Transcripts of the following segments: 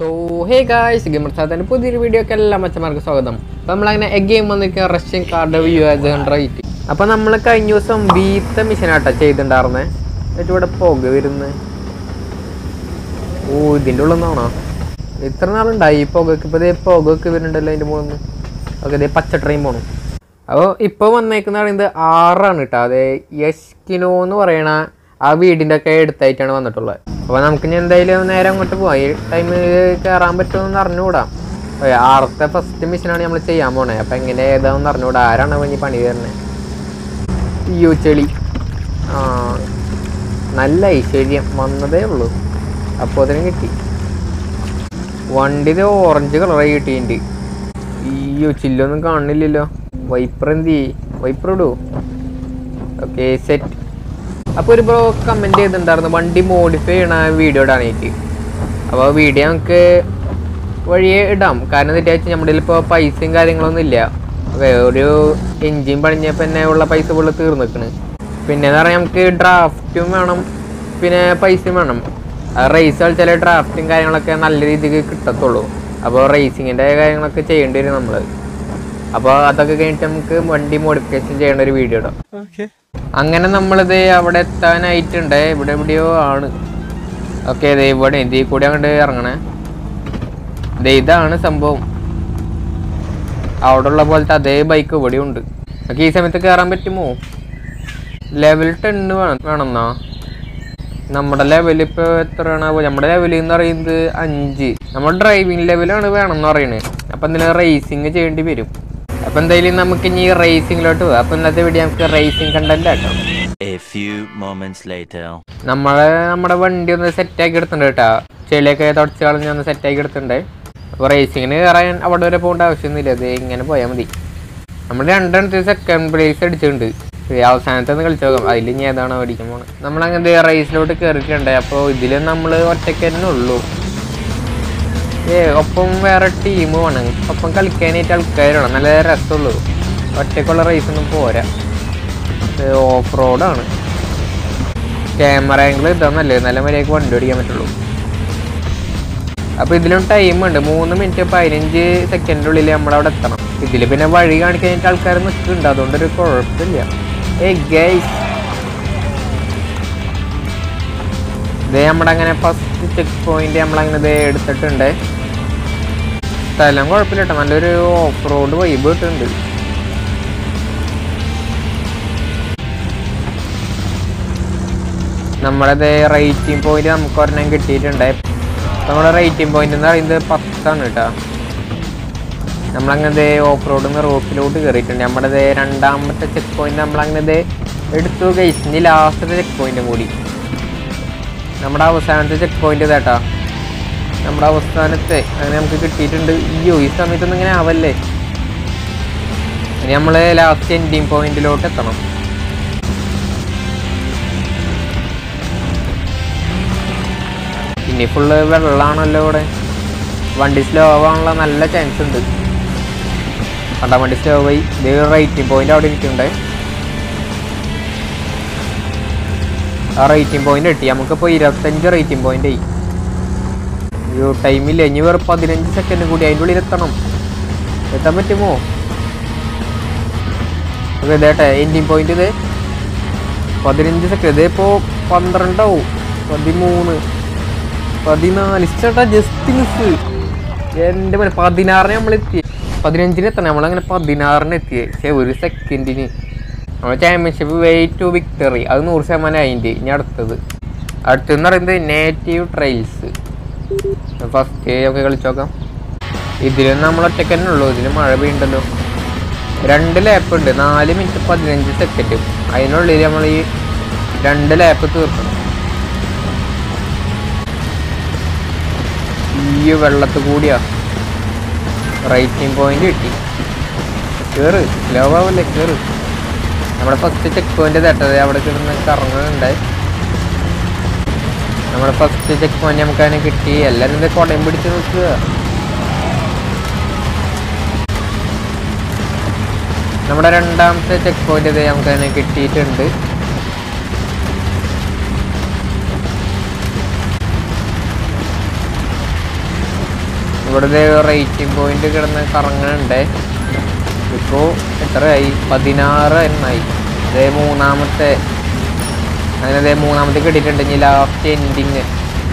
So hey guys gamer സാധാരണ പുതിയൊരു വീഡിയോക്ക് എല്ലാ മച്ചന്മാർക്ക് സ്വാഗതം അപ്പോൾ നമ്മളങ്ങനെ എ ഗെയിം വന്നിരിക്കുക Russian card view as right അപ്പോൾ നമ്മൾ കഴിഞ്ഞ ദിവസം ബീത്ത മിഷനാട്ടോ ചെയ്തിട്ടുണ്ടായിരുന്നേ എന്നിട്ട് ഇവിടെ പുക വരുന്നത് ഓ ഇതിൻ്റെ ഉള്ളിൽ നിന്നാണോ ഇത്ര നാളുണ്ടായി ഈ പുകക്ക് ഇപ്പോൾ ഇതേ പുകക്ക് വരുന്നുണ്ടല്ലോ അതിൻ്റെ മുകളിൽ നിന്ന് ഓക്കെ ഇതേ പച്ച ട്രെയിൻ പോകണം അപ്പോൾ ഇപ്പോൾ വന്നേക്കുന്ന പറയുന്നത് ആറാണ് കേട്ടോ അതെ യഷ്കിനോ എന്ന് പറയണ ആ വീടിൻ്റെ ഒക്കെ അടുത്തായിട്ടാണ് വന്നിട്ടുള്ളത് അപ്പോൾ നമുക്ക് ഇനി എന്തായാലും നേരെ അങ്ങോട്ട് പോവാം ഈ ടൈമിൽ കയറാൻ പറ്റുമെന്ന് അറിഞ്ഞുകൂടാ ഓ, ആറത്തെ ഫസ്റ്റ് മിഷനാണ് നമ്മൾ ചെയ്യാൻ പോണേ അപ്പം എങ്ങനെ ഏതാണെന്ന് അറിഞ്ഞുകൂടാ ആരാണ് ഇനി പണി തരുന്നത് അയ്യോ ചെളി ആ നല്ല ഐശ്വര്യം വന്നതേ ഉള്ളൂ അപ്പോൾ അതിനും കിട്ടി വണ്ടിയിൽ ഓറഞ്ച് കളറായി കിട്ടിയിട്ടുണ്ട് അയ്യോ ചില്ലൊന്നും കാണില്ലല്ലോ വൈപ്പർ എന്ത് വൈപ്പർ ഇടൂ ഓക്കെ സെറ്റ് അപ്പോൾ ഒരു ബ്രോ കമൻറ്റ് ചെയ്തിട്ടുണ്ടായിരുന്നു വണ്ടി മോഡിഫൈ ചെയ്യണ വീഡിയോ ഇടാനായിട്ട് അപ്പോൾ വീഡിയോ നമുക്ക് വഴിയെ ഇടാം കാരണം എന്താ വെച്ചാൽ നമ്മുടെ ഇപ്പോൾ പൈസയും കാര്യങ്ങളൊന്നും ഇല്ല ഓക്കെ ഒരു എൻജിൻ പണിഞ്ഞപ്പോൾ തന്നെ ഉള്ള പൈസ ഫുള്ള് തീർന്നിക്കണ് പിന്നെ എന്ന് പറഞ്ഞാൽ നമുക്ക് ഡ്രാഫ്റ്റും വേണം പിന്നെ പൈസയും വേണം റേസ് കളിച്ചാൽ ഡ്രാഫ്റ്റും കാര്യങ്ങളൊക്കെ നല്ല രീതിക്ക് കിട്ടത്തുള്ളൂ അപ്പോൾ റേസിങ്ങിൻ്റെ കാര്യങ്ങളൊക്കെ ചെയ്യേണ്ടി വരും നമ്മൾ അപ്പോൾ അതൊക്കെ കഴിഞ്ഞിട്ട് നമുക്ക് വണ്ടി മോഡിഫിക്കേഷൻ ചെയ്യേണ്ട ഒരു വീഡിയോ ഇടാം അങ്ങനെ നമ്മളിത് അവിടെ എത്താനായിട്ടുണ്ട് ഇവിടെ എവിടെയോ ആണ് ഓക്കെ ദേ ഇവിടെ ഇതിൽ കൂടി അങ്ങോട്ട് ഇറങ്ങണേ ദേ ഇതാണ് സംഭവം അവിടെ ഉള്ള പോലത്തെ അതേ ബൈക്ക് ഇവിടെ ഉണ്ട് നമുക്ക് ഈ സമയത്ത് കയറാൻ പറ്റുമോ ലെവൽ ടെന്ന് വേണം വേണമെന്നാ നമ്മുടെ ലെവൽ ഇപ്പോൾ എത്രയാണ് നമ്മുടെ ലെവൽ എന്ന് പറയുന്നത് അഞ്ച് നമ്മുടെ ഡ്രൈവിംഗ് ലെവലാണ് വേണം എന്ന് പറയുന്നത് അപ്പം എന്തെങ്കിലും റേസിങ് ചെയ്യേണ്ടി വരും അപ്പം എന്തായാലും നമുക്ക് ഇനി റേസിങ്ങിലോട്ട് പോകാം അപ്പം ഇന്നത്തെ വീഡിയോ നമുക്ക് റേസിംഗ് കണ്ടല്ല കേട്ടോ A few moments later. നമ്മളെ നമ്മുടെ വണ്ടി ഒന്ന് സെറ്റാക്കി എടുത്തിട്ടുണ്ട് കേട്ടോ ചെളിയൊക്കെ തുടച്ച് കളഞ്ഞ് ഒന്ന് സെറ്റാക്കി എടുത്തിട്ടുണ്ട് അപ്പോൾ റേസിങ്ങിന് കയറാൻ അവിടെ വരെ പോകേണ്ട ആവശ്യമൊന്നുമില്ല അത് ഇങ്ങനെ പോയാൽ മതി നമ്മൾ രണ്ടെണ്ണത്തിൽ സെക്കൻഡ് പ്ലേസ് അടിച്ചിട്ടുണ്ട് ഈ അവസാനത്തെ ഒന്ന് കളിച്ചു നോക്കാം അതിൽ ഇനി ഏതാണോ അടിക്കാൻ പോണത് നമ്മളങ്ങനെ റേസിലോട്ട് കയറിയിട്ടുണ്ട് അപ്പോൾ ഇതിൽ നമ്മൾ ഒറ്റയ്ക്ക് തന്നെ ഉള്ളൂ ഏ ഒപ്പം വേറെ ടീം വേണം ഒപ്പം കളിക്കാനായിട്ട് ആൾക്കാർ വേണം നല്ല രസമുള്ളൂ ഒറ്റയ്ക്കുള്ള റേസ് ഒന്നും പോരാ ഓഫ് റോഡാണ് ക്യാമറ ആംഗിൾ ഇതാന്നല്ലേ നല്ല മര്യാദക്ക് വണ്ടി ഓടിക്കാൻ പറ്റുള്ളൂ അപ്പോൾ ഇതിലും ടൈം ഉണ്ട് മൂന്ന് മിനിറ്റ് പതിനഞ്ച് സെക്കൻഡിൻ്റെ ഉള്ളിൽ നമ്മളവിടെ എത്തണം ഇതിൽ പിന്നെ വഴി കാണിക്കാനായിട്ട് ആൾക്കാർ നിൽക്കുന്നുണ്ട് അതുകൊണ്ടൊരു കുഴപ്പമില്ല ഏ ഗൈസ് ഇതേ നമ്മുടെ അങ്ങനെ ഫസ്റ്റ് ചെക്ക് പോയിന്റ് നമ്മളങ്ങനെ ഇതേ എടുത്തിട്ടുണ്ട് സ്ഥലം കുഴപ്പമില്ല കേട്ടോ നല്ലൊരു ഓഫ് റോഡ് വൈബ് കിട്ടുന്നുണ്ട് നമ്മളത് റേറ്റിംഗ് പോയിന്റ് നമുക്ക് ഒരെണ്ണം കിട്ടിയിട്ടുണ്ട് നമ്മുടെ റേറ്റിംഗ് പോയിന്റ് എന്ന് പറയുന്നത് പത്താണ് കേട്ടോ നമ്മളങ്ങനെ ഓഫ് റോഡിൽ നിന്ന് റോട്ടിലോട്ട് കയറിയിട്ടുണ്ട് നമ്മുടെ രണ്ടാമത്തെ ചെക്ക് പോയിന്റ് നമ്മളങ്ങനെ എടുത്തു കഴിച്ച് ഇനി ലാസ്റ്റത്തെ ചെക്ക് പോയിന്റും കൂടി നമ്മുടെ അവസാനത്തെ ചെക്ക് പോയിന്റ് ഇതാട്ടാ നമ്മുടെ അവസാനത്തെ അങ്ങനെ നമുക്ക് കിട്ടിയിട്ടുണ്ട് അയ്യോ ഈ സമയത്തൊന്നും ഇങ്ങനെ ആവല്ലേ ഇനി നമ്മൾ ലാസ്റ്റ് എൻഡിങ് പോയിന്റിലോട്ട് എത്തണം ഇനി ഫുള്ള് വെള്ളമാണല്ലോ ഇവിടെ വണ്ടി സ്ലോ ആവാനുള്ള നല്ല ചാൻസ് ഉണ്ട് കണ്ടാ വണ്ടി സ്ലോ ആയി ഇത് റേറ്റിംഗ് പോയിന്റ് അവിടെ ഇരിക്കുന്നുണ്ട് ആ റേറ്റിംഗ് പോയിന്റ് കിട്ടി നമുക്കിപ്പോൾ ഇരുപത്തഞ്ച് റേറ്റിംഗ് പോയിന്റ് ആയി ഒരു ടൈമില്ല ഇനി വേറെ പതിനഞ്ച് സെക്കൻഡ് കൂടി അതിൻ്റെ ഉള്ളിൽ എത്തണം എത്താൻ പറ്റുമോ ഓക്കെ ഇതേട്ടെ എൻഡിങ് പോയിന്റ് ഇത് പതിനഞ്ച് സെക്കൻഡ് ഇതിപ്പോൾ പന്ത്രണ്ടാവും പതിമൂന്ന് പതിനാല് ചേട്ടാ ജസ്റ്റ് മിസ് എൻ്റെ പോലെ പതിനാറിന് നമ്മൾ എത്തി പതിനഞ്ചിന് എത്തണം നമ്മളങ്ങനെ പതിനാറിന് എത്തിയേ പക്ഷേ ഒരു സെക്കൻഡിന് നമ്മൾ ചാമ്പ്യൻഷിപ്പ് വെയിറ്റ് ടു വിക്ടറി അത് നൂറ് ശതമാനം അതിൻ്റെ ഇനി അടുത്തത് അടുത്തെന്ന് പറയുന്നത് നേറ്റീവ് ട്രയൽസ് ഫസ്റ്റ് ഒക്കെ കളിച്ചു നോക്കാം ഇതിലും നമ്മൾ ഒറ്റയ്ക്ക് തന്നെ ഉള്ളൂ ഇതിൽ മഴ പെയ്യുണ്ടല്ലോ രണ്ട് ലാപ്പ് ഉണ്ട് നാല് മിനിറ്റ് പതിനഞ്ച് സെക്കൻഡ് അതിനുള്ളിൽ നമ്മൾ ഈ രണ്ട് ലാപ്പ് തീർക്കണം ഈ വെള്ളത്തിൽ കൂടിയാ റൈറ്റിംഗ് പോയിന്റ് കിട്ടി കേറ് ലോ ആവല്ലേ കേറ് നമ്മുടെ ഫസ്റ്റ് ചെക്ക് പോയിന്റ് തട്ടത് അവിടെ കിടന്ന് കറങ്ങുന്നുണ്ടായി നമ്മുടെ ഫസ്റ്റ് ചെക്ക് പോയിന്റ് നമുക്ക് അതിനെ കിട്ടി എല്ലാവരും ഇത് കൊടയും പിടിച്ച് നിൽക്കുക നമ്മുടെ രണ്ടാമത്തെ ചെക്ക് പോയിന്റ് ഇത് നമുക്ക് അതിനെ കിട്ടിയിട്ടുണ്ട് ഇവിടുത്തെ റേറ്റിംഗ് പോയിന്റ് കിടന്ന് കറങ്ങുന്നുണ്ട് ഇപ്പോൾ എത്രയായി പതിനാറ് എണ്ണായി ഇതേ മൂന്നാമത്തെ അങ്ങനെ ദേ മൂന്നാമത്തെ കിട്ടിയിട്ടുണ്ട് ഇനി ലാസ്റ്റ് എൻഡിങ്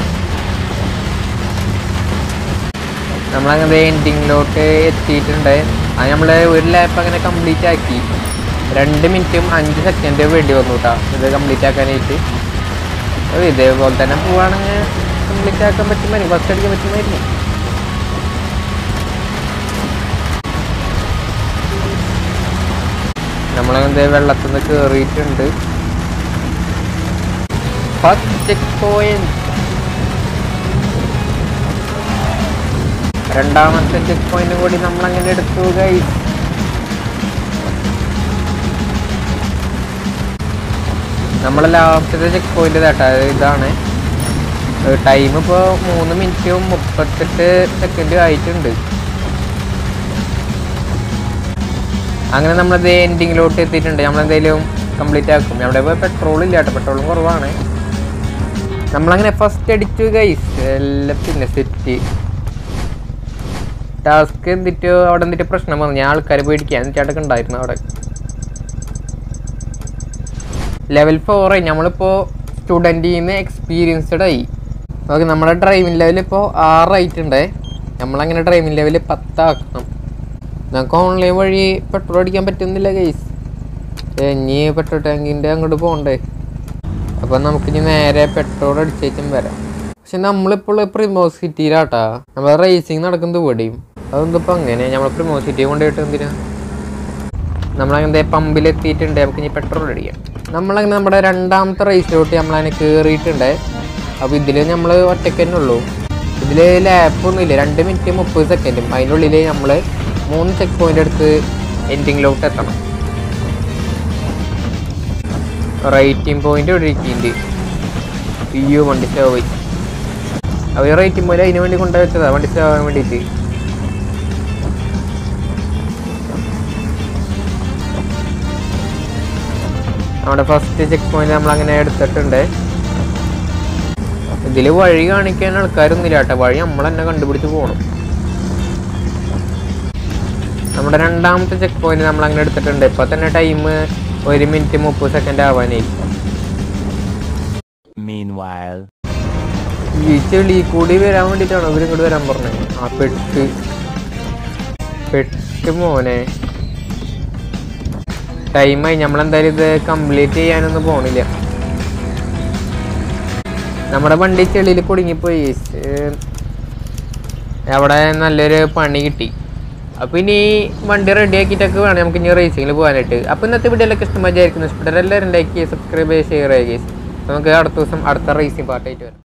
നമ്മളങ്ങനെ എൻഡിങ്ങിലോട്ട് എത്തിയിട്ടുണ്ട് അത് നമ്മൾ ഒരു ലാപ്പ് അങ്ങനെ കംപ്ലീറ്റ് ആക്കി രണ്ട് മിനിറ്റും അഞ്ച് സെക്കൻഡ് വേണ്ടി വന്നു കേട്ടോ ഇത് കംപ്ലീറ്റ് ആക്കാനായിട്ട് അത് ഇതേപോലെ തന്നെ പോവാണെങ്കിൽ കംപ്ലീറ്റ് ആക്കാൻ പറ്റുമായിരുന്നു ഫസ്റ്റ് അടിക്കാൻ പറ്റുമായിരുന്നു നമ്മളങ്ങനെ വെള്ളത്തിൽ നിന്ന് കയറിയിട്ടുണ്ട് ഫസ്റ്റ് ചെക്ക് പോയിന്റ് രണ്ടാമത്തെ ചെക്ക് പോയിന്റ് കൂടി നമ്മൾ അങ്ങനെ എടുത്തു ഗൈസ് നമ്മളെ ലാസ്റ്റത്തെ ചെക്ക് പോയിന്റ് കേട്ടോ ഇതാണ് ടൈം ഇപ്പോൾ മൂന്ന് മിനിറ്റും മുപ്പത്തെട്ട് സെക്കൻഡ് ആയിട്ടുണ്ട് അങ്ങനെ നമ്മളത് എൻഡിങ്ങിലോട്ട് എത്തിയിട്ടുണ്ട് നമ്മളെന്തെങ്കിലും കംപ്ലീറ്റ് ആക്കും അവിടെ ഇപ്പോൾ പെട്രോൾ ഇല്ല കേട്ടോ പെട്രോളും കുറവാണ് നമ്മളങ്ങനെ ഫസ്റ്റ് അടിച്ചു ഗൈസ് എല്ലാം പിന്നെ സെറ്റ് ടാസ്ക് എന്നിട്ട് അവിടെ എന്നിട്ട് പ്രശ്നം വന്നു ഞാൻ ആൾക്കാരെ പേടിക്കാൻ ചേട്ടൊക്കെ ഉണ്ടായിരുന്നു അവിടെ ലെവൽ ഫോറായി നമ്മളിപ്പോൾ സ്റ്റുഡൻറ്റിൽ നിന്ന് എക്സ്പീരിയൻസ്ഡ് ആയി ഓക്കെ നമ്മുടെ ഡ്രൈവിംഗ് ലെവൽ ഇപ്പോൾ ആറായിട്ടുണ്ടേ നമ്മളങ്ങനെ ഡ്രൈവിംഗ് ലെവൽ പത്താക്കണം നമുക്ക് ഓൺലൈൻ വഴി പെട്രോൾ അടിക്കാൻ പറ്റുന്നില്ല ഗൈസ് ഇനി പെട്രോൾ ടാങ്കിൻ്റെ അങ്ങോട്ട് പോകണ്ടേ അപ്പം നമുക്കിനി നേരെ പെട്രോൾ അടിച്ചേച്ചും വരാം പക്ഷെ നമ്മളിപ്പോൾ പ്രിമോ സിറ്റിയിലാട്ടാ നമ്മൾ റേസിങ് നടക്കുന്നത് ഇവിടെയും അതെന്തിപ്പോൾ അങ്ങനെ നമ്മൾ പ്രിമോ സിറ്റി കൊണ്ടുപോയിട്ട് എന്തിനാ നമ്മളങ്ങനെ പമ്പിൽ എത്തിയിട്ടുണ്ട് നമുക്ക് ഇനി പെട്രോൾ അടിക്കാം നമ്മളങ്ങനെ നമ്മുടെ രണ്ടാമത്തെ റേസിലോട്ട് നമ്മളതിനെ കയറിയിട്ടുണ്ട് അപ്പോൾ ഇതിൽ നമ്മൾ ഒറ്റയ്ക്ക് തന്നെ ഉള്ളൂ ഇതിൽ ലാപ്പൊന്നും ഇല്ല രണ്ട് മിനിറ്റ് മുപ്പത് സെക്കൻഡും അതിനുള്ളിൽ നമ്മൾ മൂന്ന് ചെക്ക് പോയിന്റ് എടുത്ത് എൻഡിങ്ങിലോട്ട് എത്തണം റേറ്റിംഗ് പോയിന്റ് ഇവിടെ ഇരിക്കുന്നുണ്ട് അയ്യോ വണ്ടി സ്റ്റവ് പോയി അവർ റേറ്റിംഗ് പോയിന്റ് അതിന് വേണ്ടി കൊണ്ടുപോയി വെച്ചതാ വണ്ടി സ്റ്റവ് ആവാൻ വേണ്ടിയിട്ട് നമ്മുടെ ഫസ്റ്റ് ചെക്ക് പോയിന്റ് നമ്മൾ അങ്ങനെ എടുത്തിട്ടുണ്ട് ഇതിൽ വഴി കാണിക്കാൻ ആൾക്കാരൊന്നുമില്ല കേട്ടോ വഴി നമ്മൾ തന്നെ കണ്ടുപിടിച്ച് പോകണം നമ്മുടെ രണ്ടാമത്തെ ചെക്ക് പോയിന്റ് നമ്മൾ അങ്ങനെ എടുത്തിട്ടുണ്ട് ഇപ്പൊ തന്നെ ടൈം ഒരു മിനിറ്റ് മുപ്പത് സെക്കൻഡ് ആവാനായി Meanwhile. ഈ ചെളി കൂടി വരാൻ വേണ്ടിയിട്ടാണ് ഇവർ ഇങ്ങോട്ട് വരാൻ പറഞ്ഞത് ആ പെട്ട് പെട്ട് മോനെ ടൈമായി നമ്മളെന്തായാലും ഇത് കംപ്ലീറ്റ് ചെയ്യാനൊന്നും പോണില്ല നമ്മുടെ വണ്ടി ചെളിയിൽ കുടുങ്ങിപ്പോയി ഏർ അവിടെ നല്ലൊരു പണി കിട്ടി അപ്പൊ ഇനി വണ്ടി റെഡി ആക്കിയിട്ടൊക്കെ വേണം നമുക്ക് ഇനി റേസിംഗിൽ പോകാനായിട്ട് അപ്പൊ ഇന്നത്തെ വീഡിയോയിലൊക്കെ ഇഷ്ടമായിരിക്കുന്നു ഇഷ്ടപ്പെട്ട എല്ലാവരും ലൈക്ക് ചെയ്യുക സബ്സ്ക്രൈബ് ചെയ്യുക ഷെയർ ചെയ്യുക നമുക്ക് അടുത്ത ദിവസം അടുത്ത റേസിംഗ് പാർട്ടായിട്ട് വരാം